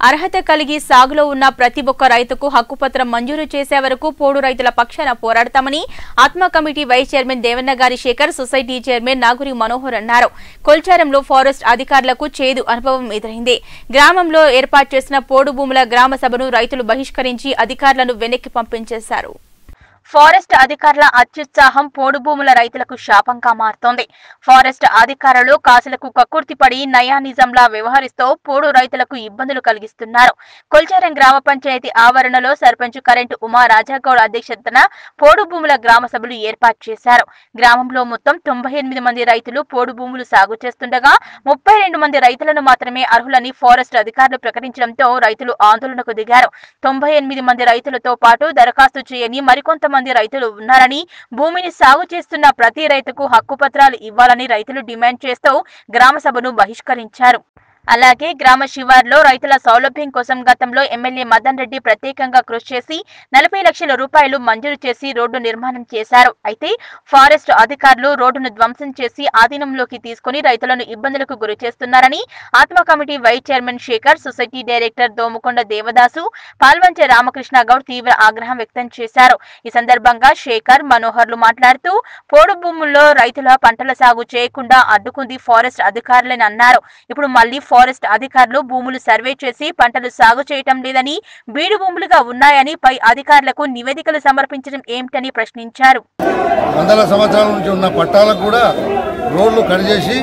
అర్హత కలిగి సాగులో ఉన్న ప్రతి ఒక్క రైతుకు హక్కుపత్రం మంజూరు చేసే వరకు పోడు రైతుల పక్షాన పోరాడతామని ఆత్మ committee vice chairman Devannagari Shekar society chairman Naguri Manohar అన్నారు కొల్చారంలో ఫారెస్ట్ అధికారులకు చేదు అనుభవం ఎదురైంది గ్రామంలో ఏర్పాటు చేసిన పోడు భూముల గ్రామ సభను రైతులు బహిష్కరించి అధికారులను వెనక్కి పంపించేశారు ఫారెస్ట్ అధికారుల అత్యుత్సాహం పోడు భూముల రైతులకు శాపంగా మారుతోంది ఫారెస్ట్ అధికారులు కాసులకు కక్కుర్తిపడి నయానిజంలా వ్యవహరిస్తూ పోడు రైతులకు ఇబ్బందులు కలిగిస్తున్నారు కొల్చారం గ్రామ పంచాయతీ ఆవరణలో సర్పంచ్ కరెంటు ఉమా రాజాగౌడ్ అధ్యక్షతన పోడు భూముల గ్రామ సభలు ఏర్పాటు చేశారు గ్రామంలో మొత్తం తొంభై ఎనిమిది మంది రైతులు పోడు భూములు సాగు చేస్తుండగా ముప్పై రెండు మంది రైతులను మాత్రమే అర్హులని ఫారెస్ట్ అధికారులు ప్రకటించడంతో రైతులు ఆందోళనకు దిగారు తొంభై ఎనిమిది మంది రైతులతో పాటు దరఖాస్తు చేయని మరికొంతమంది రైతులు ఉన్నారని భూమిని సాగు చేస్తున్న ప్రతి రైతుకు హక్కు పత్రాలు ఇవ్వాలని రైతులు డిమాండ్ చేస్తూ గ్రామ సభను బహిష్కరించారు అలాగే గ్రామ శివార్లో రైతుల సౌలభ్యం కోసం గతంలో ఎమ్మెల్యే మదన్ రెడ్డి ప్రత్యేకంగా కృషి చేసి నలభై లక్షల రూపాయలు మంజూరు చేసి రోడ్డు నిర్మాణం చేశారు అయితే ఫారెస్ట్ అధికారులు రోడ్డును ధ్వంసం చేసి ఆధీనంలోకి తీసుకుని రైతులను ఇబ్బందులకు గురి చేస్తున్నారని ఆత్మ committee vice chairman Shekar society director Domukonda Devadasu Palvanche Ramakrishna Goud తీవ్ర ఆగ్రహం వ్యక్తం చేశారు ఈ సందర్భంగా శేఖర్ మనోహర్లు మాట్లాడుతూ పోడు భూముల్లో రైతుల పంటల సాగు చేయకుండా అడ్డుకుంది ఫారెస్ట్ అధికారులని అన్నారు ఇప్పుడు మళ్లీ ఫారెస్ట్ అధికారులు భూములు సర్వే చేసి పంటలు సాగు చేయటం లేదని బీడు భూములుగా ఉన్నాయని పై అధికారులకు నివేదికలు సమర్పించడం ఏమిటని ప్రశ్నించారు వందల సంవత్సరాల నుంచి ఉన్న పట్టాలకు కూడా రోడ్లు కట్ చేసి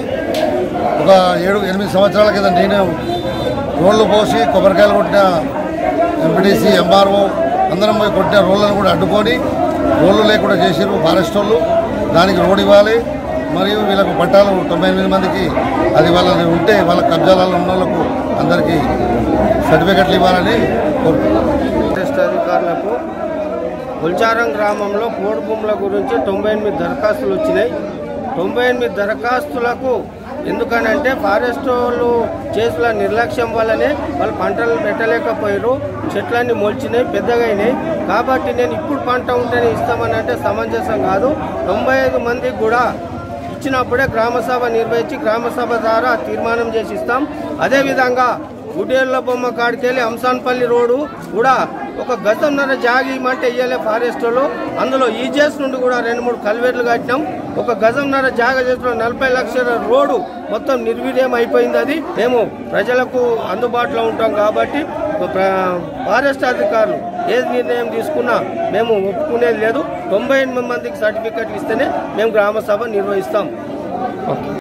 ఒక ఏడు ఎనిమిది సంవత్సరాల కింద నేనే రోడ్లు పోసి కొబ్బరికాయలు కొట్టిన ఎంపీటీసీ ఎంఆర్ఓ అందరం పోయి కొట్టిన రోడ్లను కూడా అడ్డుకొని రోడ్లు లేకుండా చేసారు ఫారెస్ట్ వాళ్ళు దానికి రోడ్ ఇవ్వాలి మరియు వీళ్ళకు పట్టాలు తొంభై ఎనిమిది మందికి అది వాళ్ళని ఉంటే వాళ్ళ కబ్జాలలో ఉన్న వాళ్ళకు అందరికీ సర్టిఫికెట్లు ఇవ్వాలని కోరుకుంటున్నాను ఫారెస్ట్ అధికారులకు గుల్చారం గ్రామంలో పోడు భూముల గురించి తొంభై ఎనిమిది దరఖాస్తులు వచ్చినాయి తొంభై ఎనిమిది దరఖాస్తులకు ఎందుకనంటే ఫారెస్ట్ వాళ్ళు చేసిన నిర్లక్ష్యం వల్లనే వాళ్ళు పంటలు పెట్టలేకపోయారు చెట్లన్నీ మొలిచినాయి పెద్దగా అయినాయి కాబట్టి నేను ఇప్పుడు పంట ఉంటేనే ఇస్తామని అంటే సమంజసం కాదు తొంభై ఐదు మందికి కూడా ఇచ్చినప్పుడే గ్రామ సభ నిర్వహించి గ్రామ సభ ద్వారా తీర్మానం చేసి ఇస్తాం అదేవిధంగా గుడేళ్ల బొమ్మ కాడికెళ్ళి అంసాన్పల్లి రోడ్డు కూడా ఒక గతంన్నర జాగి ఇమ్మంటే ఇయ్యలే ఫారెస్ట్ వాళ్ళు అందులో ఈజెస్ నుండి కూడా రెండు మూడు కల్వెట్లు కట్టినాం ఒక గజంన్నర జాగ చేసిన నలభై లక్షల రోడ్డు మొత్తం నిర్వీర్యం అయిపోయింది అది మేము ప్రజలకు అందుబాటులో ఉంటాం కాబట్టి ప్ర- ఫారెస్ట్ అధికారులు ఏ నిర్ణయం తీసుకున్నా మేము ఒప్పుకునేది లేదు తొంభై ఎనిమిది మందికి సర్టిఫికెట్లు ఇస్తేనే మేము గ్రామ సభ నిర్వహిస్తాం